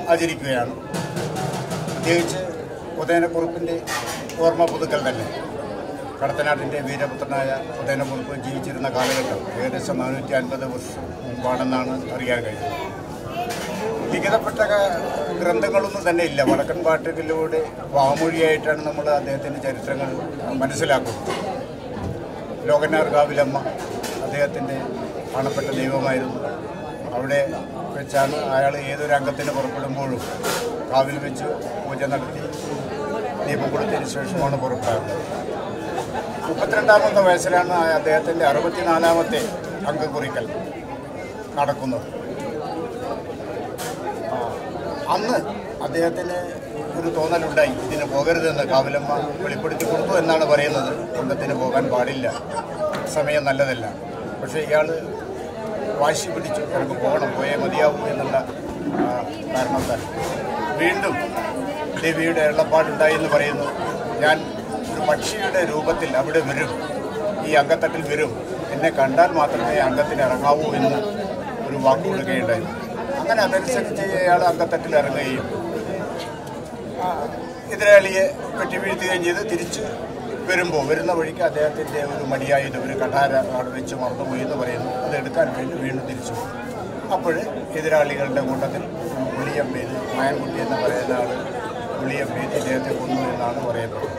ആചരിക്കുകയാണ് പ്രത്യേകിച്ച് ഉദയനക്കുറുപ്പിൻ്റെ ഓർമ്മ പുതുക്കൽ തന്നെ കടത്തനാട്ടിൻ്റെ വീരപുത്രനായ ഉദയനക്കുറുപ്പ് ജീവിച്ചിരുന്ന കാലഘട്ടം ഏകദേശം നാനൂറ്റി അൻപത് വർഷം മുമ്പാണെന്നാണ് അറിയാൻ കഴിയുന്നത് ലിഖിതപ്പെട്ട ക- ഗ്രന്ഥങ്ങളൊന്നും തന്നെ ഇല്ല വടക്കൻ പാട്ടുകളിലൂടെ വാമൊഴിയായിട്ടാണ് നമ്മൾ അദ്ദേഹത്തിൻ്റെ ചരിത്രങ്ങൾ മനസ്സിലാക്കുന്നത് ലോകനാർ കാവിലമ്മ അദ്ദേഹത്തിൻ്റെ കാണപ്പെട്ട ദൈവമായിരുന്നു അവിടെ വെച്ചാണ് അയാൾ ഏതൊരു അംഗത്തിന് പുറപ്പെടുമ്പോഴും കാവിൽ വെച്ച് പൂജ നടത്തി ദീപം കൊടുത്തതിന് ശേഷമാണ് പുറപ്പെടാറുള്ളത് മുപ്പത്തിരണ്ടാമത്തെ വയസ്സിലാണ് അദ്ദേഹത്തിൻ്റെ അറുപത്തിനാലാമത്തെ അംഗം കുറിക്കൽ നടക്കുന്നത് ആ, അന്ന് അദ്ദേഹത്തിന് ഒരു തോന്നലുണ്ടായി ഇതിന് പോകരുതെന്ന് കാവിലമ്മ വെളിപ്പെടുത്തി കൊടുത്തു എന്നാണ് പറയുന്നത് കുണ്ടത്തിന് പോകാൻ പാടില്ല സമയം നല്ലതല്ല പക്ഷേ ഇയാൾ വാശി പിടിച്ചു എനിക്ക് പോകണം പോയേ മതിയാവൂ എന്നുള്ള ആ, കാരണത്താൽ വീണ്ടും ദേവിയുടെ എള്ളപ്പാടുണ്ടായി എന്ന് പറയുന്നു ഞാൻ ഒരു പക്ഷിയുടെ രൂപത്തിൽ അവിടെ വരും ഈ അംഗത്തട്ടിൽ വരും എന്നെ കണ്ടാൽ മാത്രമേ അംഗത്തിന് ഇറങ്ങാവൂ എന്ന് ഒരു വാക്ക് കൊടുക്കുകയുണ്ടായി അങ്ങനെ അതനുസരിച്ച് അയാൾ അംഗത്തട്ടിൽ ഇറങ്ങുകയും ആ, എതിരാളിയെ വെട്ടി വീഴ്ത്തുകയും ചെയ്ത് തിരിച്ച് വരുമ്പോൾ വരുന്ന വഴിക്ക് അദ്ദേഹത്തിൻ്റെ ഒരു മടിയായത് ഒരു കഠാര അവിടെ വെച്ച് മറന്നുപോയി എന്ന് പറയുന്നു അത് എടുക്കാൻ വേണ്ടി വീണ്ടും തിരിച്ചു പോയി. അപ്പോൾ എതിരാളികളുടെ കൂട്ടത്തിൽ ഉളിയമ്പേത് മായൻകുട്ടി എന്ന് പറയുന്ന ആൾ ഉളിയമ്പേത് ഇദ്ദേഹത്തെ കൊന്നു എന്നാണ് പറയപ്പെടുന്നത്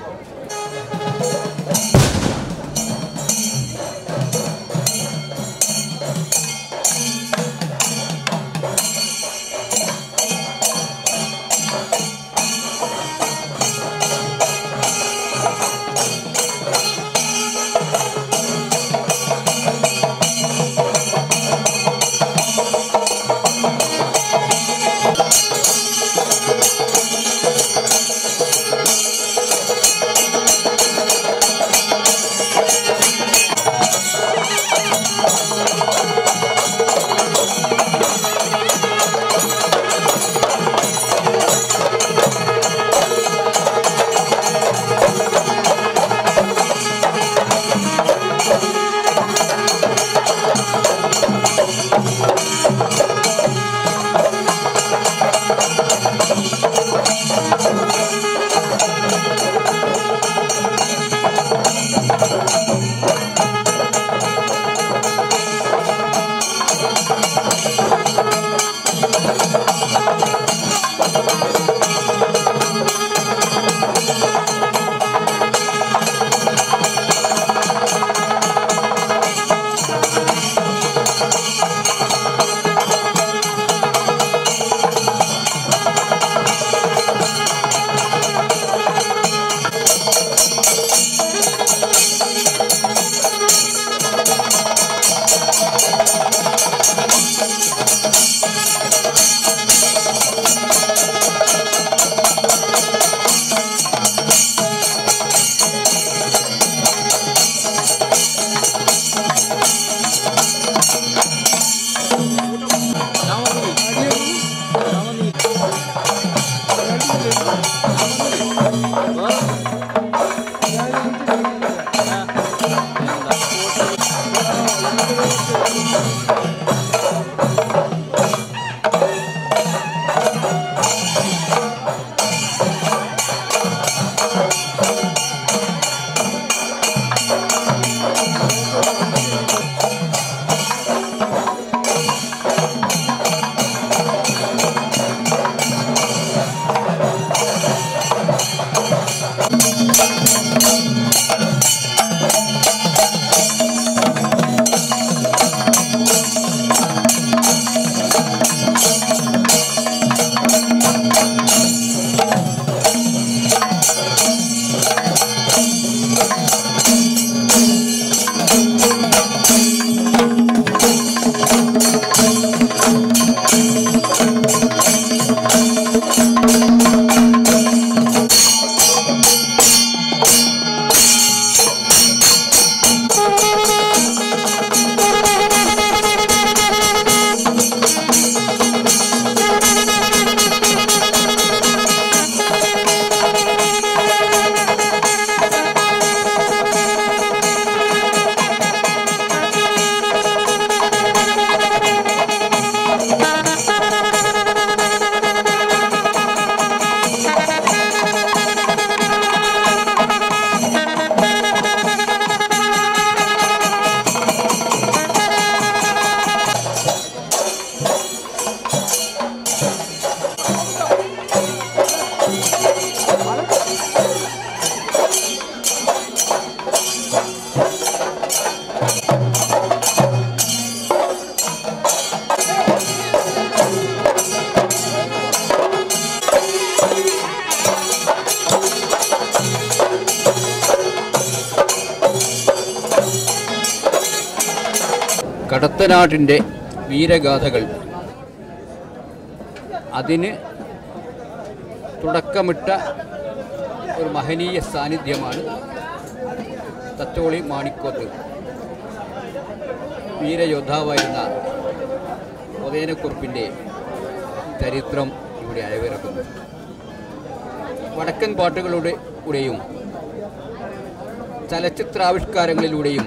കടത്തനാട്ടിൻ്റെ വീരഗാഥകൾ അതിന് തുടക്കമിട്ട ഒരു മഹനീയ സാന്നിധ്യമാണ് തത്തോളി മാണിക്കോത്ത് വീരയോദ്ധാവായിരുന്ന ഉദയനക്കുറിപ്പിൻ്റെ ചരിത്രം ഇവിടെ അയവിറക്കുന്നു വടക്കൻ പാട്ടുകളുടെ കൂടെയും ചലച്ചിത്രാവിഷ്കാരങ്ങളിലൂടെയും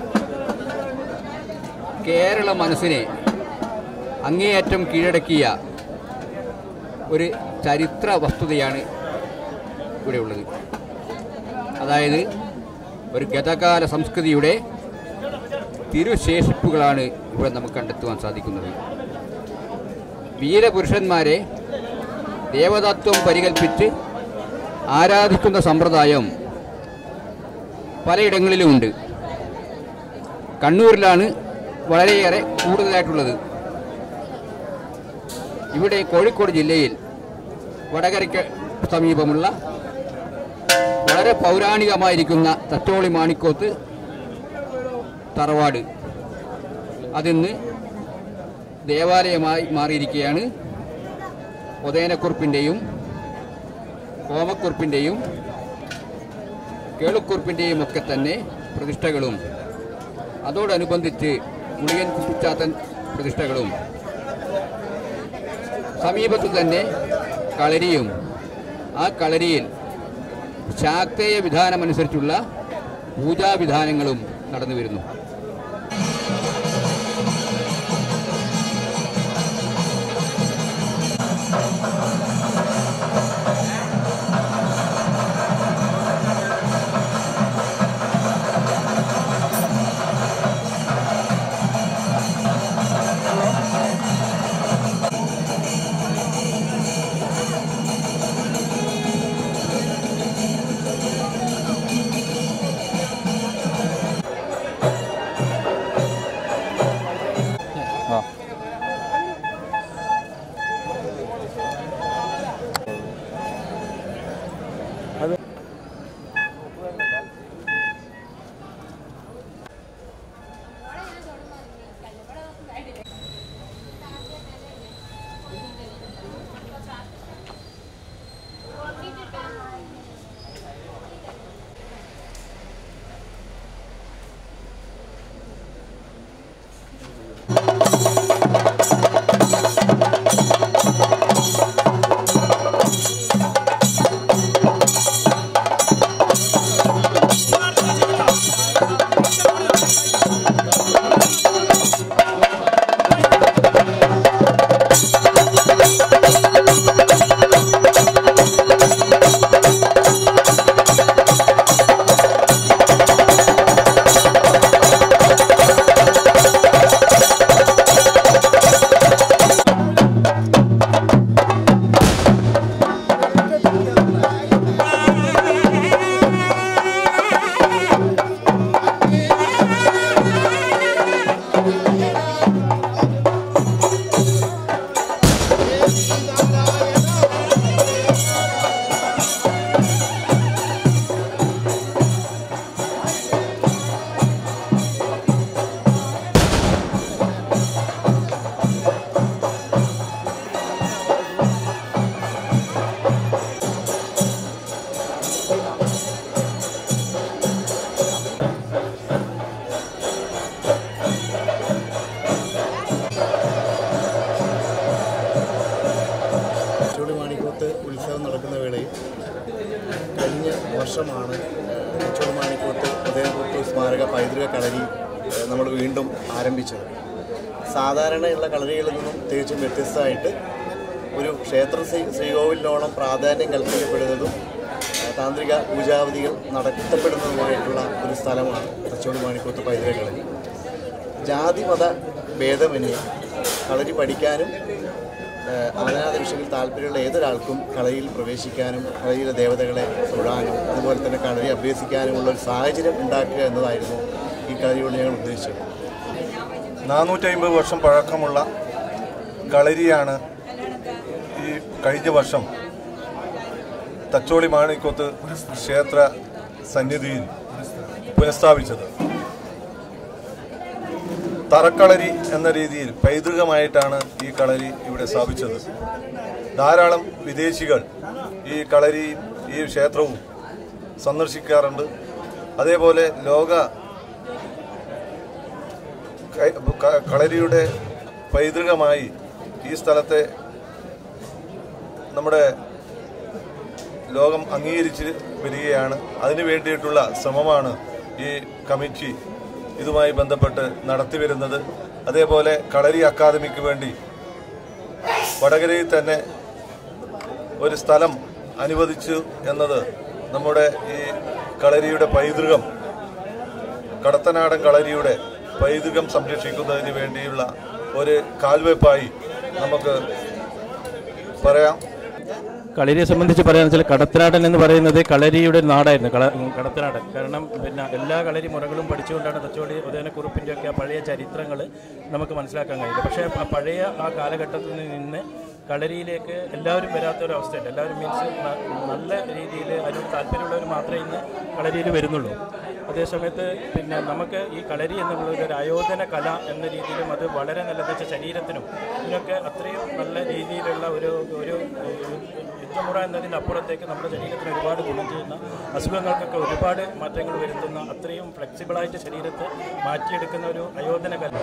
കേരള മനസ്സിനെ അങ്ങേയറ്റം കീഴടക്കിയ ഒരു ചരിത്ര വസ്തുതയാണ് ഇവിടെയുള്ളത് അതായത് ഒരു ഗതകാല സംസ്കൃതിയുടെ തിരുശേഷിപ്പുകളാണ് ഇവിടെ നമുക്ക് കണ്ടെത്തുവാൻ സാധിക്കുന്നത് വീരപുരുഷന്മാരെ ദേവതത്വം പരികൽപ്പിച്ച് ആരാധിക്കുന്ന സമ്പ്രദായം പലയിടങ്ങളിലുമുണ്ട് കണ്ണൂരിലാണ് വളരെയേറെ കൂടുതലായിട്ടുള്ളത് ഇവിടെ കോഴിക്കോട് ജില്ലയിൽ വടകരയ്ക്ക് സമീപമുള്ള വളരെ പൗരാണികമായിരിക്കുന്ന തച്ചോളി മാണിക്കോത്ത് തറവാട് അതിന്ന് ദേവാലയമായി മാറിയിരിക്കുകയാണ് ഉദയനക്കുറിപ്പിൻ്റെയും കോമക്കുറിപ്പിൻ്റെയും കേളുക്കുറിപ്പിൻ്റെയും ഒക്കെ തന്നെ പ്രതിഷ്ഠകളും അതോടനുബന്ധിച്ച് മുളിയൻ കുട്ടിച്ചാത്തൻ പ്രതിഷ്ഠകളും സമീപത്ത് തന്നെ കളരിയും ആ കളരിയിൽ ശാക്തേയ വിധാനമനുസരിച്ചുള്ള പൂജാവിധാനങ്ങളും നടന്നു വരുന്നു ചൂടി മാണിക്കൂത്ത് ഉത്സവം നടക്കുന്ന വേളയിൽ കഴിഞ്ഞ വർഷമാണ് ചൂടി മാണിക്കൂത്ത് ഉദയംകുത്ത് സ്മാരക പൈതൃക കളരി ഏഹ്, നമ്മൾ വീണ്ടും ആരംഭിച്ചത് സാധാരണയുള്ള കളരികളിൽ നിന്നും തികച്ചും വ്യത്യസ്തമായിട്ട് ഒരു ക്ഷേത്ര ശ്രീ- ശ്രീകോവിലിനോളം പ്രാധാന്യം കൽപ്പിക്കപ്പെടുന്നതും ഏഹ്, താന്ത്രിക പൂജാവധികൾ നടത്തപ്പെടുന്നതുമായിട്ടുള്ള ഒരു സ്ഥലമാണ് തച്ചോടി മാണിക്കൂത്ത് പൈതൃക കളരി ജാതിമത ഭേദമന്യേ കളരി പഠിക്കാനും ഏഹ്, ആരാധന വിഷയങ്ങളിൽ താല്പര്യമുള്ള ഏതൊരാൾക്കും കളരിയിൽ പ്രവേശിക്കാനും കളരിയിലെ ദേവതകളെ തൊഴാനും അതുപോലെ തന്നെ കളരി അഭ്യസിക്കാനുമുള്ള ഒരു സാഹചര്യം ഉണ്ടാക്കുക എന്നതായിരുന്നു ഈ കളരിയോട് ഞങ്ങൾ ഉദ്ദേശിച്ചത് നാനൂറ്റി അമ്പത് വർഷം പഴക്കമുള്ള കളരിയാണ് ഈ കഴിഞ്ഞ വർഷം തച്ചോളി മാണിക്കോത്ത് ക്ഷേത്ര സന്നിധിയിൽ പുനഃസ്ഥാപിച്ചത് തറക്കളരി എന്ന രീതിയിൽ പൈതൃകമായിട്ടാണ് ഈ കളരി ഇവിടെ സ്ഥാപിച്ചത് ധാരാളം വിദേശികൾ ഈ കളരിയും ഈ ക്ഷേത്രവും സന്ദർശിക്കാറുണ്ട് അതേപോലെ ലോക ക- ക- കളരിയുടെ പൈതൃകമായി ഈ സ്ഥലത്തെ നമ്മുടെ ലോകം അംഗീകരിച്ച് വരികയാണ് അതിനു വേണ്ടിയിട്ടുള്ള ശ്രമമാണ് ഈ കമ്മിറ്റി ഇതുമായി ബന്ധപ്പെട്ട് നടത്തിവരുന്നത് അതേപോലെ കളരി അക്കാദമിക്ക് വേണ്ടി വടകരയിൽ തന്നെ ഒരു സ്ഥലം അനുവദിച്ചു എന്നത് നമ്മുടെ ഈ കളരിയുടെ പൈതൃകം കടത്തനാടൻ കളരിയുടെ പൈതൃകം സംരക്ഷിക്കുന്നതിന് വേണ്ടിയുള്ള ഒരു കാൽവെപ്പായി നമുക്ക് പറയാം കളരിയെ സംബന്ധിച്ച് പറയുകയാണെന്ന് വെച്ചാൽ കടത്തനാടൻ എന്ന് പറയുന്നത് കളരിയുടെ നാടായിരുന്നു കള കടത്തനാടൻ കാരണം പിന്നെ എല്ലാ കളരി മുറകളും പഠിച്ചുകൊണ്ടാണ് തച്ചോളി ഉദയനക്കുറിപ്പിൻ്റെ ഒക്കെ ആ പഴയ ചരിത്രങ്ങൾ നമുക്ക് മനസ്സിലാക്കാൻ കഴിയില്ല പക്ഷേ ആ പഴയ ആ കാലഘട്ടത്തിൽ നിന്ന് കളരിയിലേക്ക് എല്ലാവരും വരാത്ത ഒരു അവസ്ഥയുണ്ട് എല്ലാവരും മീൻസ് നല്ല രീതിയിൽ അതിനോട് താല്പര്യമുള്ളവർ മാത്രമേ ഇന്ന് കളരിയിൽ വരുന്നുള്ളൂ അതേസമയത്ത് പിന്നെ നമുക്ക് ഈ കളരി എന്നുള്ളത് ഒരു ആയോധന കല എന്ന രീതിയിലും അത് വളരെ നല്ല വെച്ച ശരീരത്തിനും ഇതിനൊക്കെ അത്രയും നല്ല രീതിയിലുള്ള ഒരു ഒരു യുദ്ധമുറ എന്നതിനപ്പുറത്തേക്ക് നമ്മുടെ ശരീരത്തിന് ഒരുപാട് ഗുണം ചെയ്യുന്ന അസുഖങ്ങൾക്കൊക്കെ ഒരുപാട് മാറ്റങ്ങൾ വരുത്തുന്ന അത്രയും ഫ്ലെക്സിബിളായിട്ട് ശരീരത്തെ മാറ്റിയെടുക്കുന്ന ഒരു അയോധന കല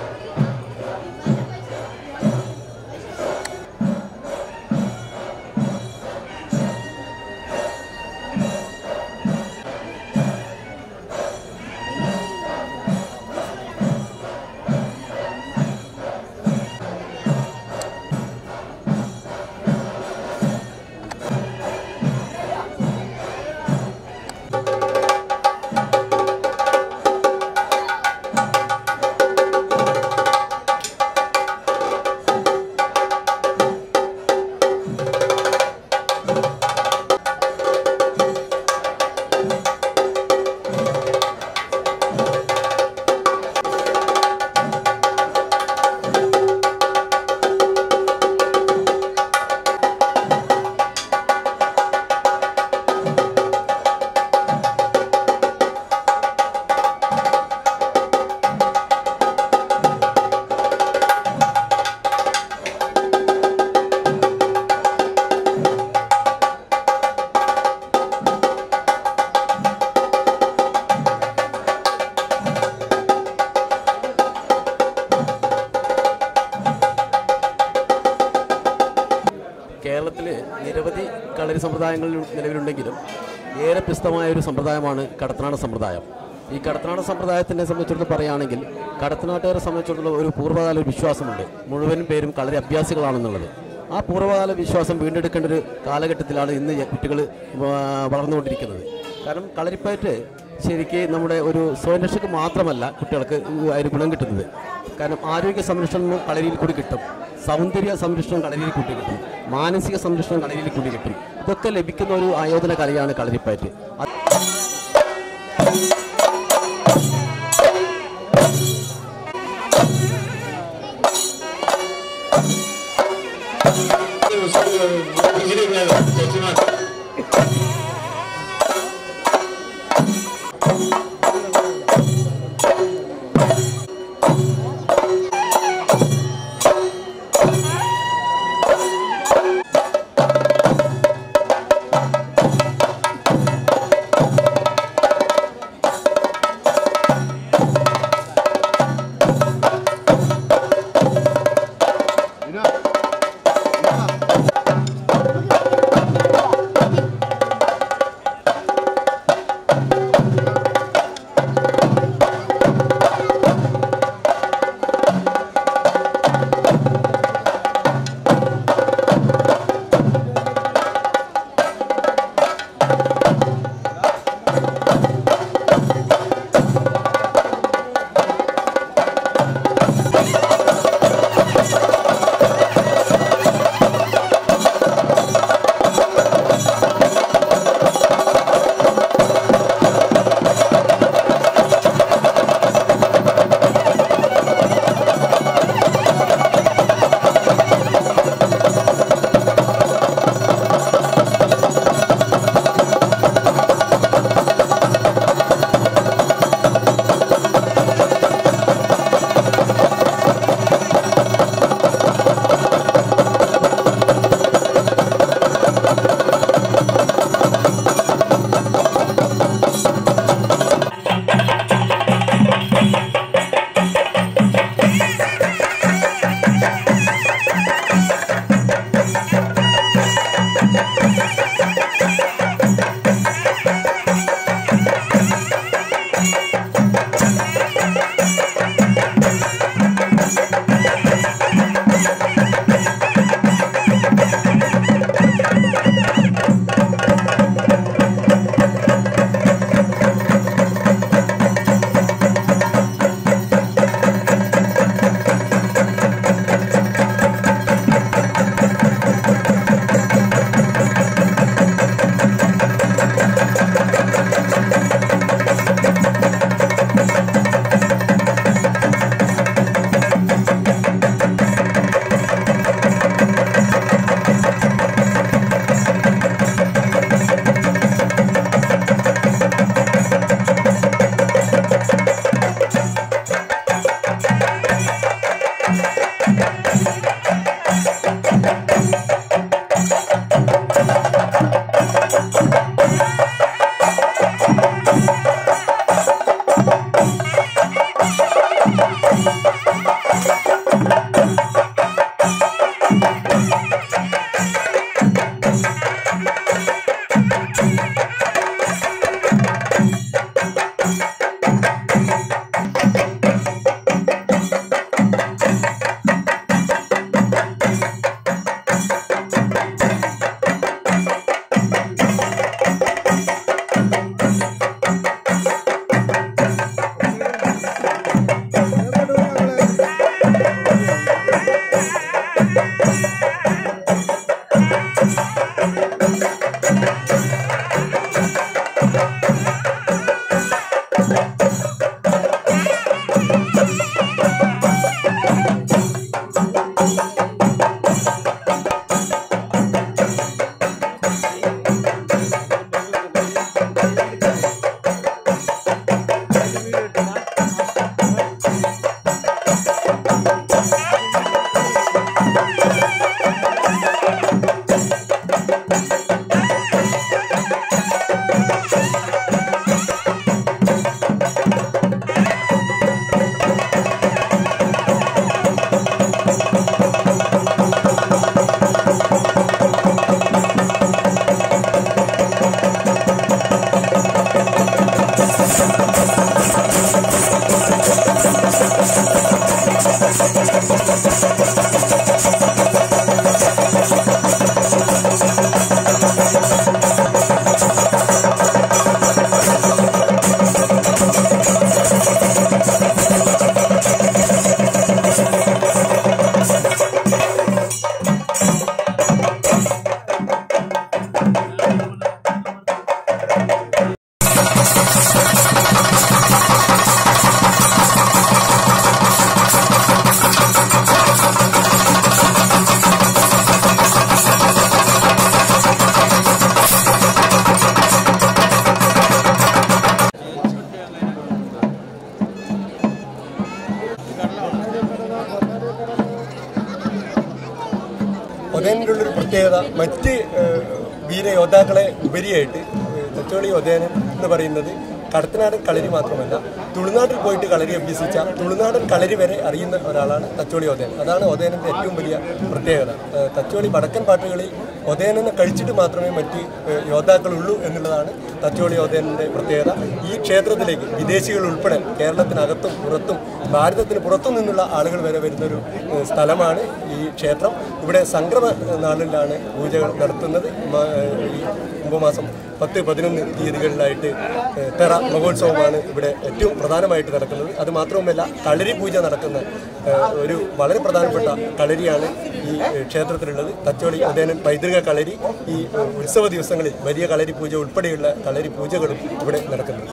കേരളത്തിൽ നിരവധി കളരി സമ്പ്രദായങ്ങൾ നിലവിലുണ്ടെങ്കിലും ഏറെ പ്രസിദ്ധമായ ഒരു സമ്പ്രദായമാണ് കടത്തനാട സമ്പ്രദായം ഈ കടത്തനാട സമ്പ്രദായത്തിനെ സംബന്ധിച്ചിടത്തോളം പറയുകയാണെങ്കിൽ കടത്തനാട്ടുകാരെ സംബന്ധിച്ചിടത്തോളം ഒരു പൂർവ്വകാല ഒരു വിശ്വാസമുണ്ട് മുഴുവൻ പേരും കളരി അഭ്യാസികളാണെന്നുള്ളത് ആ പൂർവ്വകാല വിശ്വാസം വീണ്ടെടുക്കേണ്ട ഒരു കാലഘട്ടത്തിലാണ് ഇന്ന് കുട്ടികൾ വളർന്നുകൊണ്ടിരിക്കുന്നത് കാരണം കളരിപ്പയറ്റ് ശരിക്ക് നമ്മുടെ ഒരു സ്വയംരക്ഷക്ക് മാത്രമല്ല കുട്ടികൾക്ക് അതിന് ഗുണം കിട്ടുന്നത് കാരണം ആരോഗ്യ സംരക്ഷണം കളരിയിൽ കൂടി കിട്ടും സൗന്ദര്യ സംരക്ഷണം കളരിയിൽ കൂടി കിട്ടും മാനസിക സംരക്ഷണം കളരിയിൽ കൂടി കിട്ടും ഇതൊക്കെ ലഭിക്കുന്ന ഒരു ആയോധന കലയാണ് കളരിപ്പയറ്റ് അത് മറ്റ് ഏഹ്, വീരയോദ്ധാക്കളെ ഉപരിയായിട്ട് ഏഹ്, തച്ചോളി ഒതേനൻ എന്ന് പറയുന്നത് കടത്തനാടൻ കളരി മാത്രമല്ല തുളുനാട്ടിൽ പോയിട്ട് കളരി അഭ്യസിച്ച തുളുനാടൻ കളരി വരെ അറിയുന്ന ഒരാളാണ് തച്ചോളി ഒതേൻ അതാണ് ഒതേനൻ്റെ ഏറ്റവും വലിയ പ്രത്യേകത ഏഹ്, തച്ചോളി വടക്കൻ പാട്ടുകളിൽ ഒതേനനെ കഴിച്ചിട്ട് മാത്രമേ മറ്റ് ഏഹ്, യോദ്ധാക്കളുള്ളൂ എന്നുള്ളതാണ് തച്ചോളി ഒതേനൻ്റെ പ്രത്യേകത ഈ ക്ഷേത്രത്തിലേക്ക് വിദേശികൾ ഉൾപ്പെടെ കേരളത്തിനകത്തും പുറത്തും ഭാരതത്തിന് പുറത്തു നിന്നുള്ള ആളുകൾ വരെ വരുന്നൊരു ഏഹ്, സ്ഥലമാണ് ഈ ക്ഷേത്രം ഇവിടെ സംക്രമ നാളിലാണ് പൂജകൾ നടത്തുന്നത് മ- ഏഹ്, ഈ കുംഭമാസം പത്ത് പതിനൊന്ന് തീയതികളിലായിട്ട് ഏഹ്, തെറ മഹോത്സവമാണ് ഇവിടെ ഏറ്റവും പ്രധാനമായിട്ട് നടക്കുന്നത് അത് മാത്രവുമല്ല കളരി പൂജ നടക്കുന്ന ഏഹ്, ഒരു വളരെ പ്രധാനപ്പെട്ട കളരിയാണ് ഈ ഏഹ്, ക്ഷേത്രത്തിലുള്ളത് തച്ചോളി ഉദയനൻ പൈതൃക കളരി ഈ ഏഹ്, ഉത്സവ ദിവസങ്ങളിൽ വലിയ കളരി പൂജ ഉൾപ്പെടെയുള്ള കളരി പൂജകളും ഇവിടെ നടക്കുന്നു